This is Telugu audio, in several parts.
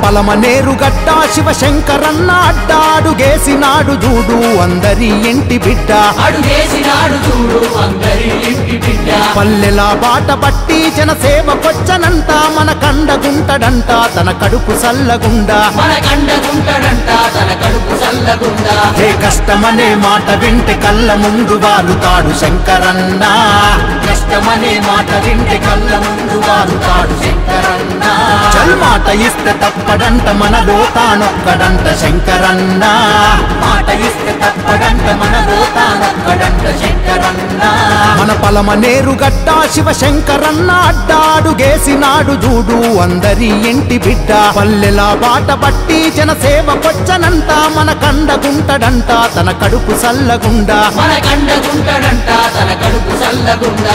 పలమనేరు గడ్డ శివశంకరన్న అడ్డాడు గేసినాడు చూడు అందరి ఇంటి బిడ్డ అడుగేసినాడు చూడు అందరి ఇంటి బిడ్డ పల్లెల బాట పట్టి జనసేవ కొచ్చనంట మన కండగుంటడంట తన కడుపు సల్లగుండా మన కండగుంటడంట తన కడుపు చల్లగుండా ఏ కష్టమనే మాట వింటే కళ్ళ ముందు వాలుతాడు శంకరన్న కష్టమనే మాట వింటే కళ్ళ ముందు వాలుతాడు శంకరన్న చల్ మాట ఇస్తే తప్పడంట మనలో తానొక్కడంట శంకరన్న మాట ఇస్తే తప్పడంట మనలో తానొక్కడంట శంకరన్న మన పలమనేరు గడ్డ శివశంకరన్న అడ్డాడు గేసినాడు చూడు అందరి ఇంటి బిడ్డ పల్లెల బాట పట్టి జనసేవ కొచ్చనంట మన కండగుంటడంట తన కడుపు సల్లగుండా మన కండగుంటడంట తన కడుపు చల్లగుండా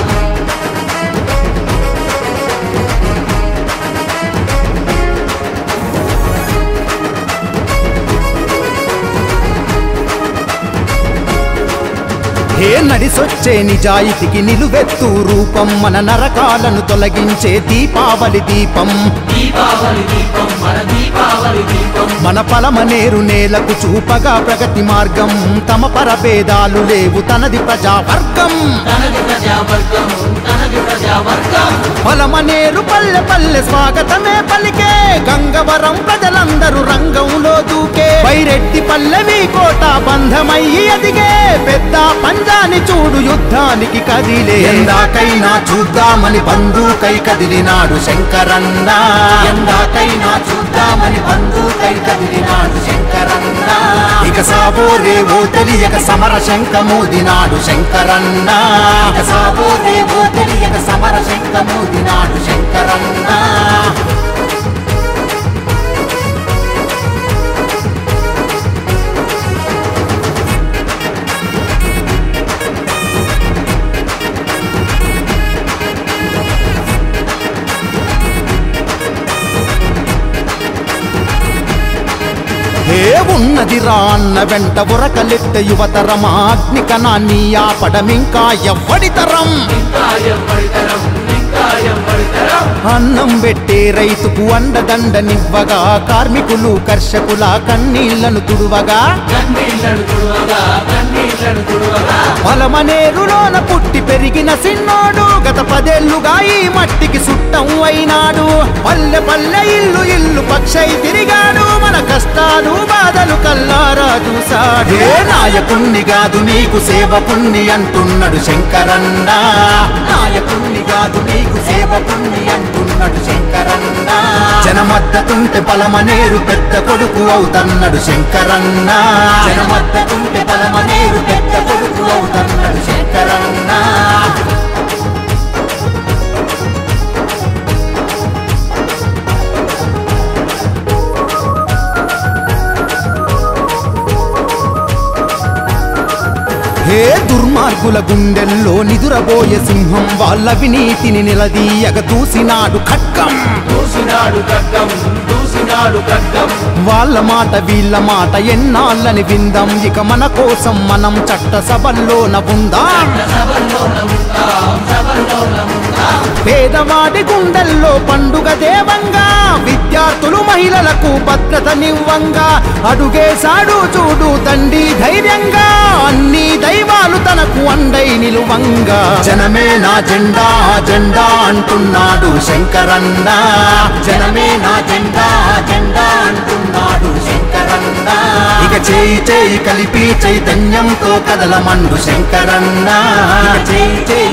హే నడిసొచ్చే నిజాయితీకి నిలువెత్తు రూపం మన నరకాలను తొలగించే దీపావళి దీపం దీపావళి దీపం మన దీపావళి దీపం మన పలమనేరు నేలకు చూపగా ప్రగతి మార్గం తమ పరభేదాలు లేవు తనది ప్రజావర్గం తనది ప్రజావర్గం తనది ప్రజావర్గం పలమనేరు పల్లె పల్లె స్వాగతమే పలికే గంగవరం ప్రజలందరూ రంగంలో దూకే వైరెడ్డి పల్లెవి కోట బంధమయ్యి ఎదిగే పెద్ద పంజాని చూడు యుద్ధానికి కదిలే ఎందాకైనా చూద్దామని బంధుకై కదిలినాడు శంకరన్న ఎందాకైనా చూద్దామని బంధుకై కదిలినాడు శంకరన్న ఇక సాబోరే ఓ తెలియక సమర శంఖమూదినాడు శంకరన్న ఇక సాబోరే ఓ తెలియక సమర శంఖమూదినాడు శంకరన్న హే ఉన్నది రా అన్న వెంట ఉరకలెత్త యువతరమా అగ్ని కణాన్ని ఆపడమింకా ఎవ్వడితరం ఇంకా ఎవ్వడితరం ఇంకా ఎవ్వడితరం అన్నం పెట్టే రైతుకు అండదండనివ్వగా కార్మికులు కర్షకుల కన్నీళ్లను తుడువగా కన్నీళ్లను తుడవగా కన్నీళ్లను తుడవగా పలమనేరులోన పుట్టి పెరిగిన సిన్నోడు గత పదేళ్లుగా ఈ మట్టికి సుట్టం అయినాడు పల్లె పల్లె ఇల్లు ఇల్లు పక్షై తిరిగాడు మన కష్టాలు బాధలు కల్లారా చూసాడు ఏ నాయకుణ్ణి కాదు నీకు సేవకుణ్ణి అంటున్నాడు శంకరన్న నాయకుణ్ణి కాదు నీకు సేవకుణ్ణి అంటున్నాడు శంకరన్న జనమద్దతుంటే పలమనేరు పెద్ద కొడుకు అవుతన్నాడు శంకరన్న జనమద్దతుంటే పలమనేరు పెద్ద కొడుకు అవుతన్నాడు శంకరన్న హే దుర్మార్గుల గుండెల్లో నిదురబోయే సింహం వాళ్ళ వినీతిని నిలదీయగ దూసినాడు ఖడ్గం దూసినాడు ఖడ్గం దూసినాడు ఖడ్గం వాళ్ళ మాట వీళ్ళ మాట ఎన్నాళ్ళని విందాం ఇక మన కోసం మనం చట్ట సభల్లోన ఉందాం సభల్లోన ఉంటాం సభల్లోన ఉంటాం పేదవాడి గుండెల్లో పండుగ దేవంగా విద్యార్థులు మహిళలకు భద్రతనివ్వంగా అడుగేశాడు చూడు తండ్రి ధైర్యంగా అన్ని దైవాలు తనకు అండై నిలువంగా జనమే నా జెండా జెండా అంటున్నాడు శంకరన్న జనమే నా జెండా జెండా అంటున్నాడు శంకరన్న ఇక చేయి చేయి కలిపి చైతన్యంతో కదలమండు శంకరన్న ఇక చేయి చేయి